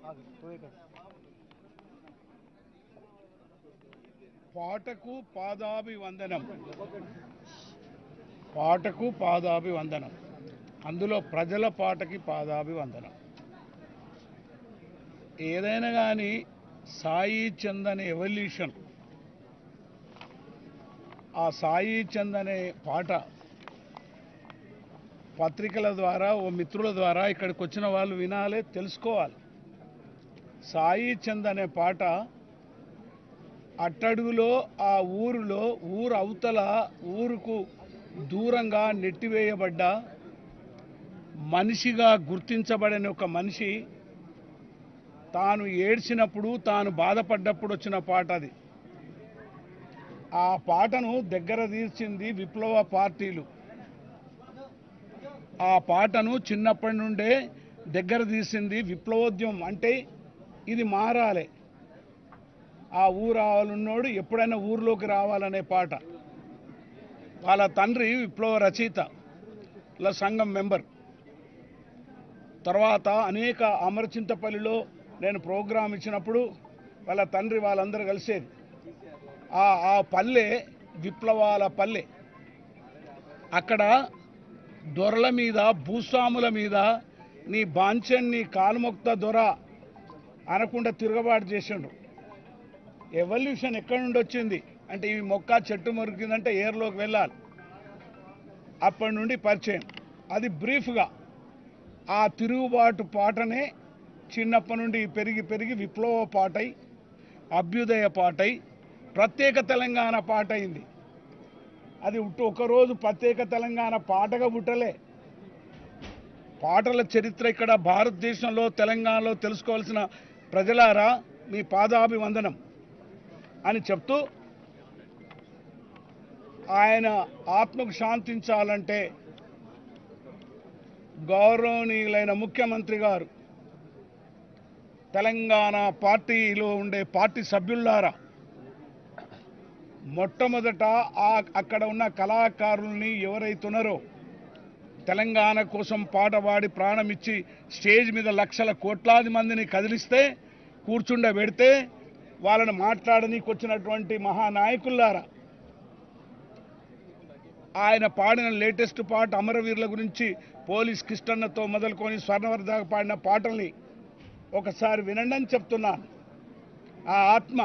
పాటకు పాదాభివందనం పాటకు పాదాభివందనం అందులో ప్రజల పాటకి పాదాభివందనం ఏదైనా కానీ సాయి చంద్ అనే ఎవల్యూషన్ ఆ సాయి చంద్ అనే పాట పత్రికల ద్వారా ఓ మిత్రుల ద్వారా ఇక్కడికి వచ్చిన వాళ్ళు వినాలి తెలుసుకోవాలి సాయి చంద్ అనే పాట అట్టడుగులో ఆ ఊరిలో ఊరు అవతల ఊరుకు దూరంగా నెట్టివేయబడ్డ మనిషిగా గుర్తించబడని ఒక మనిషి తాను ఏడ్చినప్పుడు తాను బాధపడ్డప్పుడు వచ్చిన పాట అది ఆ పాటను దగ్గర తీర్చింది విప్లవ పార్టీలు ఆ పాటను చిన్నప్పటి నుండే దగ్గర తీసింది విప్లవోద్యమం అంటే ఇది మారాలి ఆ ఊరు రావాలన్నోడు ఎప్పుడైనా ఊర్లోకి రావాలనే పాట వాళ్ళ తండ్రి విప్లవ రచయిత ఇలా సంఘం మెంబర్ తర్వాత అనేక అమరచింతపల్లిలో నేను ప్రోగ్రాం ఇచ్చినప్పుడు వాళ్ళ తండ్రి వాళ్ళందరూ కలిసేది ఆ ఆ పల్లె విప్లవాల పల్లె అక్కడ దొరల మీద భూస్వాముల మీద నీ బాంచన్ నీ కాలుమొక్త దొర అనకుండా తిరగబాటు చేసిండు ఎవల్యూషన్ ఎక్కడి నుండి వచ్చింది అంటే ఈ మొక్క చెట్టు మురికిందంటే ఏర్లోకి వెళ్ళాలి అప్పటి నుండి పరిచయం అది బ్రీఫ్గా ఆ తిరుగుబాటు పాటనే చిన్నప్పటి నుండి పెరిగి పెరిగి విప్లవ పాటై అభ్యుదయ పాటై ప్రత్యేక తెలంగాణ పాట అయింది అది ఉట్టు ఒకరోజు ప్రత్యేక తెలంగాణ పాటగా పుట్టలే పాటల చరిత్ర ఇక్కడ భారతదేశంలో తెలంగాణలో తెలుసుకోవాల్సిన ప్రజలారా మీ పాదాభివందనం అని చెప్తూ ఆయన ఆత్మకు శాంతించాలంటే గౌరవనీయులైన ముఖ్యమంత్రి గారు తెలంగాణ పార్టీలో ఉండే పార్టీ సభ్యులారా మొట్టమొదట ఆ అక్కడ ఉన్న కళాకారుల్ని ఎవరైతున్నారో తెలంగాణ కోసం పాట పాడి ప్రాణం ఇచ్చి స్టేజ్ మీద లక్షల కోట్లాది మందిని కదిలిస్తే కూర్చుండబెడితే వాళ్ళని మాట్లాడనీకి వచ్చినటువంటి మహానాయకుల్లారా ఆయన పాడిన లేటెస్ట్ పాట అమరవీరుల గురించి పోలీస్ కిష్టన్నతో మొదలుకొని స్వర్ణవర్ దాకా పాడిన పాటల్ని ఒకసారి వినండి అని చెప్తున్నాను ఆ ఆత్మ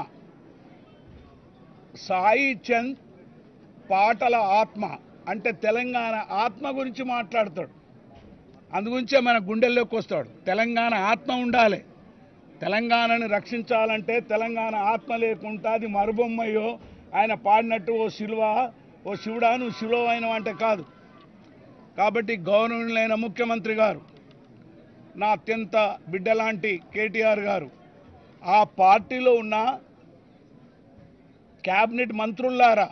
సాయి చంద్ పాటల ఆత్మ అంటే తెలంగాణ ఆత్మ గురించి మాట్లాడతాడు అందుగురించే మన గుండెల్లోకి వస్తాడు తెలంగాణ ఆత్మ ఉండాలి తెలంగాణని రక్షించాలంటే తెలంగాణ ఆత్మ లేకుండా అది మరుబొమ్మయ్యో ఆయన పాడినట్టు ఓ శిలువ ఓ శివుడా నువ్వు శిలువ అయినవు అంటే కాదు కాబట్టి గౌరవనీయులైన ముఖ్యమంత్రి గారు నా అత్యంత బిడ్డలాంటి కేటీఆర్ గారు ఆ పార్టీలో ఉన్న క్యాబినెట్ మంత్రుల్లారా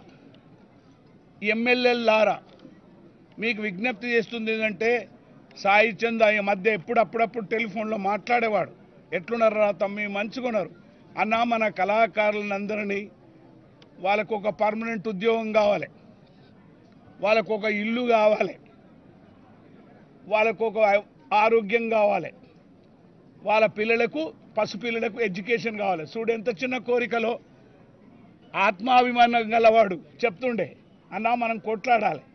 ఎమ్మెల్యేలారా మీకు విజ్ఞప్తి చేస్తుంది ఏంటంటే సాయి చంద్ ఈ మధ్య ఎప్పుడు అప్పుడప్పుడు టెలిఫోన్లో మాట్లాడేవాడు ఎట్లున్నారు రా తమ్మి మంచుకున్నారు అన్న మన కళాకారులందరినీ వాళ్ళకు ఒక పర్మనెంట్ ఉద్యోగం కావాలి వాళ్ళకు ఒక ఇల్లు కావాలి వాళ్ళకు ఒక ఆరోగ్యం కావాలి వాళ్ళ పిల్లలకు పసిపిల్లలకు ఎడ్యుకేషన్ కావాలి చూడు ఎంత చిన్న కోరికలో ఆత్మాభిమానం గలవాడు చెప్తుండే అన్నా మనం కొట్లాడాలి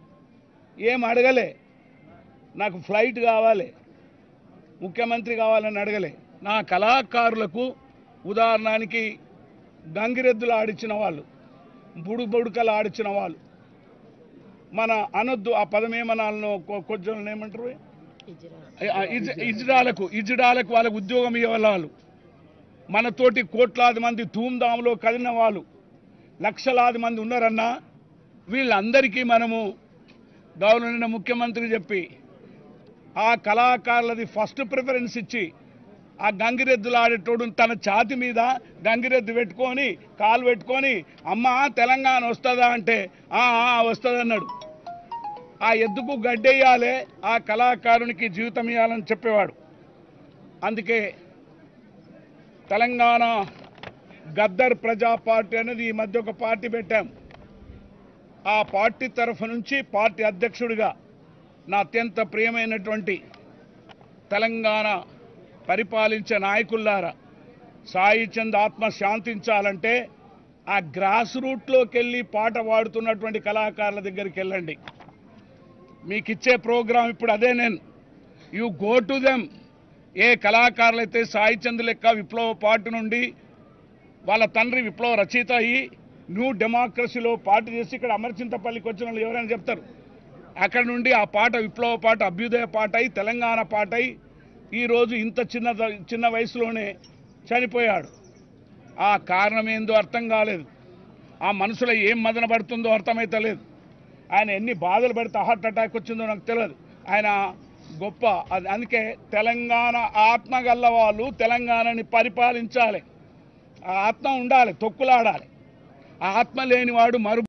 ఏం అడగలే నాకు ఫ్లైట్ కావాలి ముఖ్యమంత్రి కావాలని అడగలే నా కళాకారులకు ఉదాహరణకి గంగిరెద్దులు ఆడిచ్చిన వాళ్ళు బుడు బుడుకలు ఆడిచ్చిన వాళ్ళు మన అనొద్దు ఆ పదం ఏమనాలను కొంచెం ఏమంటారు ఆ, ఇజ్- ఇజ్రాలకు ఇజ్రాలకు వాళ్ళకు ఉద్యోగం ఇవ్వాలి వాళ్ళు మనతోటి కోట్లాది మంది ధూమ్ధాంలో కదిలిన వాళ్ళు లక్షలాది మంది ఉన్నారన్నా వీళ్ళందరికీ మనము గౌరవనీయ ముఖ్యమంత్రి చెప్పి ఆ కళాకారులది ఫస్ట్ ప్రిఫరెన్స్ ఇచ్చి ఆ గంగిరెద్దులు ఆడేటోడు తన ఛాతి మీద గంగిరెద్దు పెట్టుకొని కాలు పెట్టుకొని అమ్మా తెలంగాణ వస్తుందా అంటే "ఆ, ఆ, వస్తుంది అన్నాడు ఆ ఎద్దుకు గడ్డెయ్యాలే ఆ కళాకారునికి జీవితం ఇవ్వాలని చెప్పేవాడు అందుకే తెలంగాణ గద్దర్ ప్రజా పార్టీ అనేది ఈ మధ్య ఒక పార్టీ పెట్టాం ఆ పార్టీ తరఫు నుంచి పార్టీ అధ్యక్షుడిగా నా అత్యంత ప్రియమైనటువంటి తెలంగాణ పరిపాలించే నాయకుల్లారా సాయి చంద్ ఆత్మ శాంతించాలంటే ఆ గ్రాస్ రూట్లోకి వెళ్ళి పాట పాడుతున్నటువంటి కళాకారుల దగ్గరికి వెళ్ళండి మీకు ఇచ్చే ప్రోగ్రాం ఇప్పుడు అదే నేను యు గో టు దెమ్ ఏ కళాకారులు అయితే సాయి చంద్ లెక్క విప్లవ పార్టీ నుండి వాళ్ళ తండ్రి విప్లవ రచయిత అయ్యి న్యూ డెమోక్రసీలో పాట చేసి ఇక్కడ అమర్చింతపల్లికి వచ్చిన వాళ్ళు ఎవరైనా చెప్తారు అక్కడ నుండి ఆ పాట విప్లవ పాట అభ్యుదయ పాట అయి తెలంగాణ పాట అయి ఈరోజు ఇంత చిన్న చిన్న వయసులోనే చనిపోయాడు ఆ కారణం ఏందో అర్థం కాలేదు ఆ మనసులో ఏం మదన పడుతుందో అర్థమైతలేదు ఆయన ఎన్ని బాధలు పడితే హార్ట్ అటాక్ వచ్చిందో నాకు తెలియదు ఆయన గొప్ప అది అందుకే తెలంగాణ ఆత్మ గల్ల వాళ్ళు తెలంగాణని పరిపాలించాలి ఆ ఆత్మ ఉండాలి తొక్కులాడాలి ఆ ఆత్మ లేనివాడు మరు